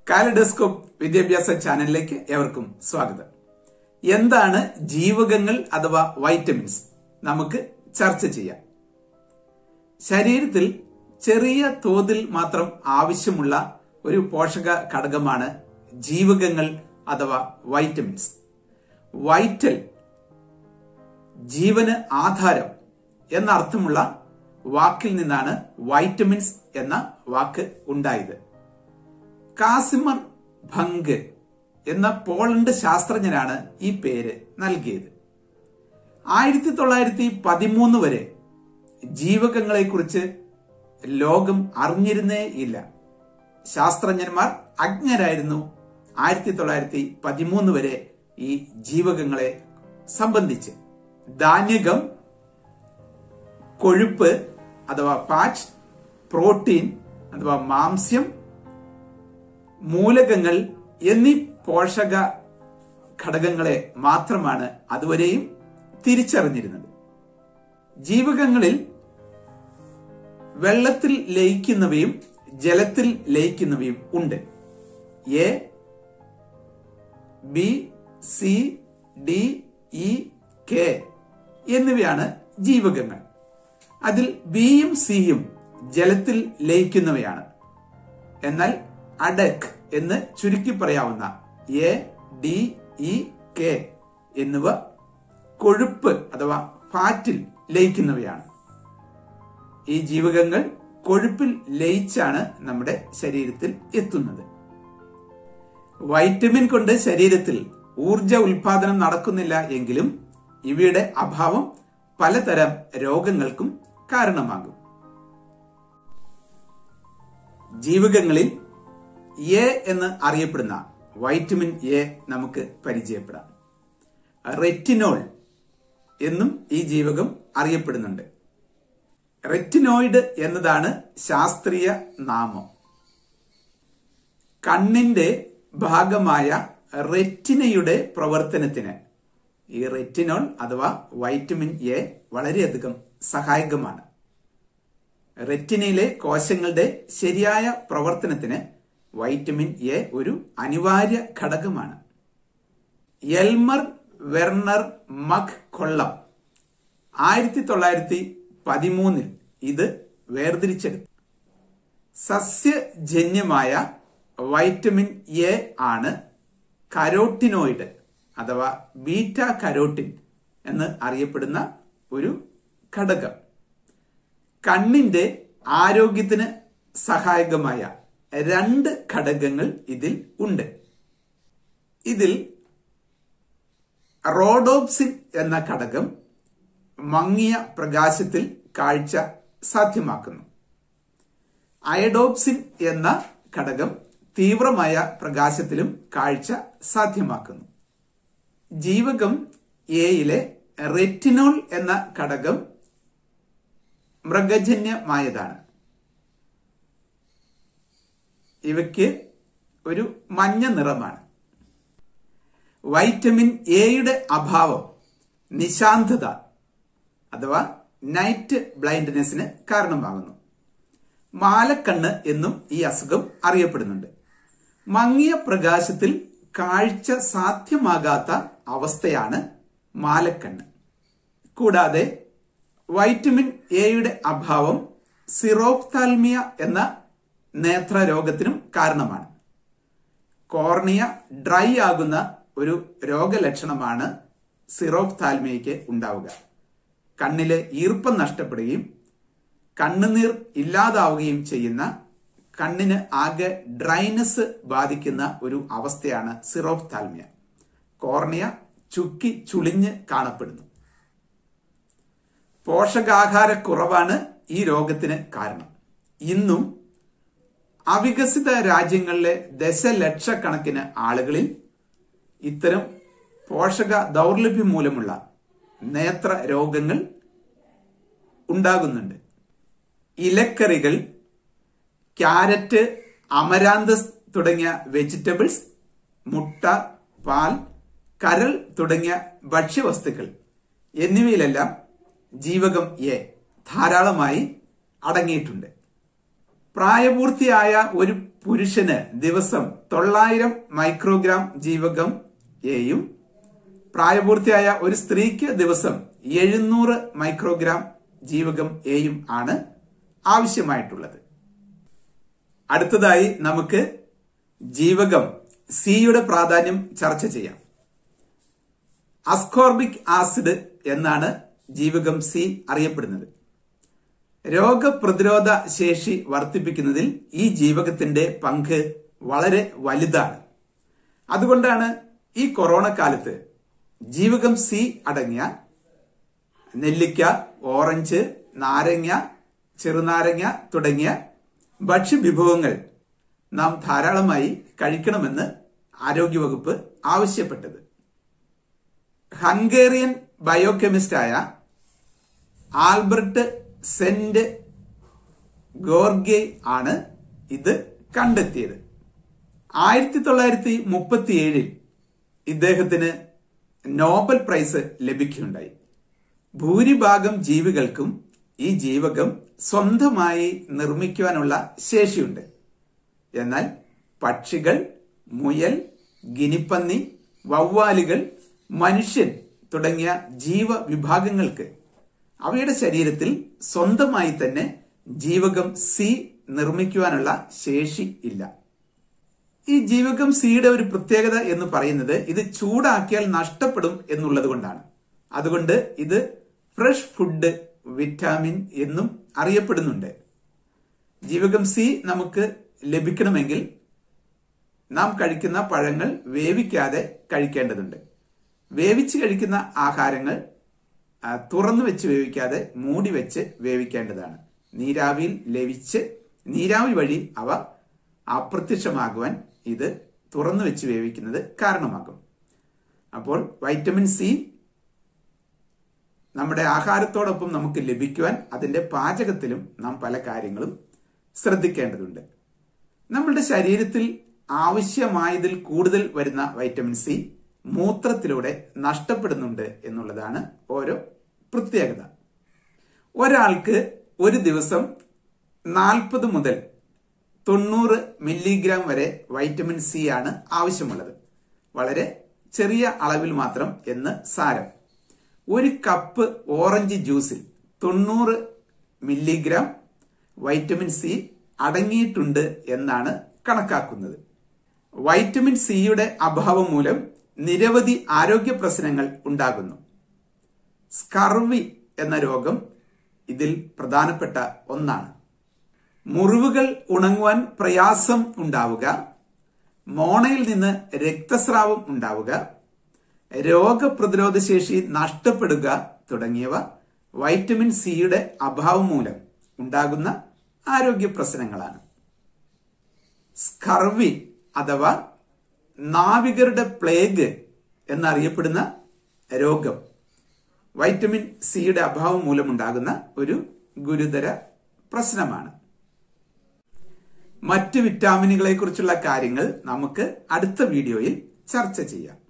kaleidoscope വിദ്യാഭ്യാസ ചാനലിലേക്ക് ഏവർക്കും സ്വാഗതം എന്താണ് ജീവകങ്ങൾ അഥവാ വൈറ്റമിൻസ് നമുക്ക് ചർച്ച ചെയ്യാം ശരീരത്തിൽ ചെറിയ തോതിൽ മാത്രം ആവശ്യമുള്ള ഒരു പോഷക ഘടകമാണ് ജീവകങ്ങൾ അഥവാ വൈറ്റമിൻസ് വൈറ്റൽ ജീവന് ആധാരം എന്ന അർത്ഥമുള്ള വാക്കിൽ നിന്നാണ് വൈറ്റമിൻസ് എന്ന വാക്ക് ഉണ്ടായത് കാസിമർ ഭങ്ക് എന്ന പോളണ്ട് ശാസ്ത്രജ്ഞനാണ് ഈ പേര് നൽകിയത് ആയിരത്തി തൊള്ളായിരത്തി പതിമൂന്ന് വരെ ജീവകങ്ങളെക്കുറിച്ച് ലോകം അറിഞ്ഞിരുന്നേ ഇല്ല ശാസ്ത്രജ്ഞന്മാർ അജ്ഞരായിരുന്നു ആയിരത്തി തൊള്ളായിരത്തി പതിമൂന്ന് വരെ ഈ ജീവകങ്ങളെ സംബന്ധിച്ച് ധാന്യകം കൊഴുപ്പ് അഥവാ പാച്ച് പ്രോട്ടീൻ അഥവാ മാംസ്യം മൂലകങ്ങൾ എന്നീ പോഷക ഘടകങ്ങളെ മാത്രമാണ് അതുവരെയും തിരിച്ചറിഞ്ഞിരുന്നത് ജീവകങ്ങളിൽ വെള്ളത്തിൽ ലയിക്കുന്നവയും ജലത്തിൽ ലയിക്കുന്നവയും ഉണ്ട് A B C D E K എന്നിവയാണ് ജീവകങ്ങൾ അതിൽ ബിയും സിയും ജലത്തിൽ ലയിക്കുന്നവയാണ് എന്നാൽ അഡക് എന്ന് ചുരുക്കി പറയാവുന്ന എ ഡി ഇ കെ എന്നിവ കൊഴുപ്പ് അഥവാ ഫാറ്റിൽ ലയിക്കുന്നവയാണ് ഈ ജീവകങ്ങൾ കൊഴുപ്പിൽ ലയിച്ചാണ് നമ്മുടെ ശരീരത്തിൽ എത്തുന്നത് വൈറ്റമിൻ കൊണ്ട് ശരീരത്തിൽ ഊർജ ഉൽപാദനം നടക്കുന്നില്ല എങ്കിലും ഇവയുടെ അഭാവം പലതരം രോഗങ്ങൾക്കും കാരണമാകും ജീവകങ്ങളിൽ എ എന്ന് അറിയപ്പെടുന്ന വൈറ്റമിൻ എ നമുക്ക് പരിചയപ്പെടാം റെറ്റിനോൾ എന്നും ഈ ജീവകം അറിയപ്പെടുന്നുണ്ട് റെറ്റിനോയിഡ് എന്നതാണ് ശാസ്ത്രീയ നാമം കണ്ണിന്റെ ഭാഗമായ റെറ്റിനയുടെ പ്രവർത്തനത്തിന് ഈ റെറ്റിനോൾ അഥവാ വൈറ്റമിൻ എ വളരെയധികം സഹായകമാണ് റെറ്റിനയിലെ കോശങ്ങളുടെ ശരിയായ പ്രവർത്തനത്തിന് വൈറ്റമിൻ എ ഒരു അനിവാര്യ ഘടകമാണ് എൽമർ വെർണർ മക് കൊള്ളം ആയിരത്തി തൊള്ളായിരത്തി പതിമൂന്നിൽ ഇത് വേർതിരിച്ചെടുത്തു സസ്യജന്യമായ വൈറ്റമിൻ എ ആണ് കരോട്ടിനോയിഡ് അഥവാ ബീറ്റ കരോട്ടിൻ എന്ന് അറിയപ്പെടുന്ന ഒരു ഘടകം കണ്ണിന്റെ ആരോഗ്യത്തിന് സഹായകമായ രണ്ട് ഘടകങ്ങൾ ഇതിൽ ഉണ്ട് ഇതിൽ റോഡോപ്സിൻ എന്ന ഘടകം മങ്ങിയ പ്രകാശത്തിൽ കാഴ്ച സാധ്യമാക്കുന്നു അയഡോപ്സിൻ എന്ന ഘടകം തീവ്രമായ പ്രകാശത്തിലും കാഴ്ച സാധ്യമാക്കുന്നു ജീവകം എയിലെ റെറ്റിനോൾ എന്ന ഘടകം മൃഗജന്യമായതാണ് ഇവയ്ക്ക് ഒരു മഞ്ഞ നിറമാണ് വൈറ്റമിൻ എയുടെ അഭാവം നിശാന്തത അഥവാ നൈറ്റ് ബ്ലൈൻഡ്നെസ്സിന് കാരണമാകുന്നു മാലക്കണ്ണ് എന്നും ഈ അസുഖം അറിയപ്പെടുന്നുണ്ട് മങ്ങിയ പ്രകാശത്തിൽ കാഴ്ച സാധ്യമാകാത്ത അവസ്ഥയാണ് മാലക്കണ്ണ് കൂടാതെ വൈറ്റമിൻ എയുടെ അഭാവം സിറോഫ്താൽമിയ എന്ന നേത്രരോഗത്തിനും കാരണമാണ് കോർണിയ ഡ്രൈ ആകുന്ന ഒരു രോഗലക്ഷണമാണ് സിറോഫ്താൽമിയയ്ക്ക് ഉണ്ടാവുക കണ്ണിലെ ഈർപ്പം നഷ്ടപ്പെടുകയും കണ്ണുനീർ ഇല്ലാതാവുകയും ചെയ്യുന്ന കണ്ണിന് ആകെ ഡ്രൈനസ് ബാധിക്കുന്ന ഒരു അവസ്ഥയാണ് സിറോഫ്താൽമിയ കോർണിയ ചുക്കി ചുളിഞ്ഞ് കാണപ്പെടുന്നു പോഷകാഹാരക്കുറവാണ് ഈ രോഗത്തിന് കാരണം ഇന്നും അവികസിത രാജ്യങ്ങളിലെ ദശലക്ഷക്കണക്കിന് ആളുകളിൽ ഇത്തരം പോഷക ദൗർലഭ്യം മൂലമുള്ള നേത്ര രോഗങ്ങൾ ഉണ്ടാകുന്നുണ്ട് ഇലക്കറികൾ ക്യാരറ്റ് അമരാന്തസ് തുടങ്ങിയ വെജിറ്റബിൾസ് മുട്ട പാൽ കരൾ തുടങ്ങിയ ഭക്ഷ്യവസ്തുക്കൾ എന്നിവയിലെല്ലാം ജീവകം എ ധാരാളമായി അടങ്ങിയിട്ടുണ്ട് പ്രായപൂർത്തിയായ ഒരു പുരുഷന് ദിവസം തൊള്ളായിരം മൈക്രോഗ്രാം ജീവകം എയും പ്രായപൂർത്തിയായ ഒരു സ്ത്രീക്ക് ദിവസം എഴുന്നൂറ് മൈക്രോഗ്രാം ജീവകം എയും ആണ് ആവശ്യമായിട്ടുള്ളത് അടുത്തതായി നമുക്ക് ജീവകം സിയുടെ പ്രാധാന്യം ചർച്ച ചെയ്യാം അസ്കോർബിക് ആസിഡ് എന്നാണ് ജീവകം സി അറിയപ്പെടുന്നത് രോഗപ്രതിരോധ ശേഷി വർദ്ധിപ്പിക്കുന്നതിൽ ഈ ജീവകത്തിന്റെ പങ്ക് വളരെ വലുതാണ് അതുകൊണ്ടാണ് ഈ കൊറോണ കാലത്ത് ജീവകം സി അടങ്ങിയ നെല്ലിക്ക ഓറഞ്ച് നാരങ്ങ ചെറുനാരങ്ങ തുടങ്ങിയ ഭക്ഷ്യവിഭവങ്ങൾ നാം ധാരാളമായി കഴിക്കണമെന്ന് ആരോഗ്യവകുപ്പ് ആവശ്യപ്പെട്ടത് ഹംഗേറിയൻ ബയോകെമിസ്റ്റായ ആൽബർട്ട് സെന്റ് ഗോർഗെ ആണ് ഇത് കണ്ടെത്തിയത് ആയിരത്തി തൊള്ളായിരത്തി മുപ്പത്തി ഏഴിൽ ഇദ്ദേഹത്തിന് നോബൽ പ്രൈസ് ലഭിക്കുകയുണ്ടായി ഭൂരിഭാഗം ജീവികൾക്കും ഈ ജീവകം സ്വന്തമായി നിർമ്മിക്കുവാനുള്ള ശേഷിയുണ്ട് എന്നാൽ പക്ഷികൾ മുയൽ ഗിനിപ്പന്നി വവ്വാലുകൾ മനുഷ്യൻ തുടങ്ങിയ ജീവവിഭാഗങ്ങൾക്ക് അവയുടെ ശരീരത്തിൽ സ്വന്തമായി തന്നെ ജീവകം സി നിർമ്മിക്കുവാനുള്ള ശേഷി ഇല്ല ഈ ജീവകം സിയുടെ ഒരു പ്രത്യേകത എന്ന് പറയുന്നത് ഇത് ചൂടാക്കിയാൽ നഷ്ടപ്പെടും എന്നുള്ളത് കൊണ്ടാണ് അതുകൊണ്ട് ഇത് ഫ്രഷ് ഫുഡ് വിറ്റാമിൻ എന്നും അറിയപ്പെടുന്നുണ്ട് ജീവകം സി നമുക്ക് ലഭിക്കണമെങ്കിൽ നാം കഴിക്കുന്ന പഴങ്ങൾ വേവിക്കാതെ കഴിക്കേണ്ടതുണ്ട് വേവിച്ച് കഴിക്കുന്ന ആഹാരങ്ങൾ തുറന്നു വെച്ച് വേവിക്കാതെ മൂടി വെച്ച് വേവിക്കേണ്ടതാണ് നീരാവിയിൽ ലഭിച്ച് നീരാവി വഴി അവ അപ്രത്യക്ഷമാകുവാൻ ഇത് തുറന്നു വെച്ച് വേവിക്കുന്നത് കാരണമാകും അപ്പോൾ വൈറ്റമിൻ സി നമ്മുടെ ആഹാരത്തോടൊപ്പം നമുക്ക് ലഭിക്കുവാൻ അതിന്റെ പാചകത്തിലും നാം പല കാര്യങ്ങളും ശ്രദ്ധിക്കേണ്ടതുണ്ട് നമ്മളുടെ ശരീരത്തിൽ ആവശ്യമായതിൽ കൂടുതൽ വരുന്ന വൈറ്റമിൻ സി മൂത്രത്തിലൂടെ നഷ്ടപ്പെടുന്നുണ്ട് എന്നുള്ളതാണ് ഓരോ പ്രത്യേകത ഒരാൾക്ക് ഒരു ദിവസം നാൽപ്പത് മുതൽ തൊണ്ണൂറ് മില്ലിഗ്രാം വരെ വൈറ്റമിൻ സി ആണ് ആവശ്യമുള്ളത് വളരെ ചെറിയ അളവിൽ മാത്രം എന്ന് സാരം ഒരു കപ്പ് ഓറഞ്ച് ജ്യൂസിൽ തൊണ്ണൂറ് മില്ലിഗ്രാം വൈറ്റമിൻ സി അടങ്ങിയിട്ടുണ്ട് എന്നാണ് കണക്കാക്കുന്നത് വൈറ്റമിൻ സിയുടെ അഭാവം മൂലം നിരവധി ആരോഗ്യ പ്രശ്നങ്ങൾ ഉണ്ടാകുന്നു സ്കർവി എന്ന രോഗം ഇതിൽ പ്രധാനപ്പെട്ട ഒന്നാണ് മുറിവുകൾ ഉണങ്ങുവാൻ പ്രയാസം ഉണ്ടാവുക മോണയിൽ നിന്ന് രക്തസ്രാവം ഉണ്ടാവുക രോഗപ്രതിരോധ ശേഷി നഷ്ടപ്പെടുക തുടങ്ങിയവ വൈറ്റമിൻ സിയുടെ അഭാവം മൂലം ഉണ്ടാകുന്ന ആരോഗ്യ പ്രശ്നങ്ങളാണ് സ്കർവി അഥവാ നാവികരുടെ പ്ലേഗ് എന്നറിയപ്പെടുന്ന രോഗം വൈറ്റമിൻ സിയുടെ അഭാവം മൂലമുണ്ടാകുന്ന ഒരു ഗുരുതര പ്രശ്നമാണ് മറ്റ് വിറ്റാമിനുകളെ കുറിച്ചുള്ള കാര്യങ്ങൾ നമുക്ക് അടുത്ത വീഡിയോയിൽ ചർച്ച ചെയ്യാം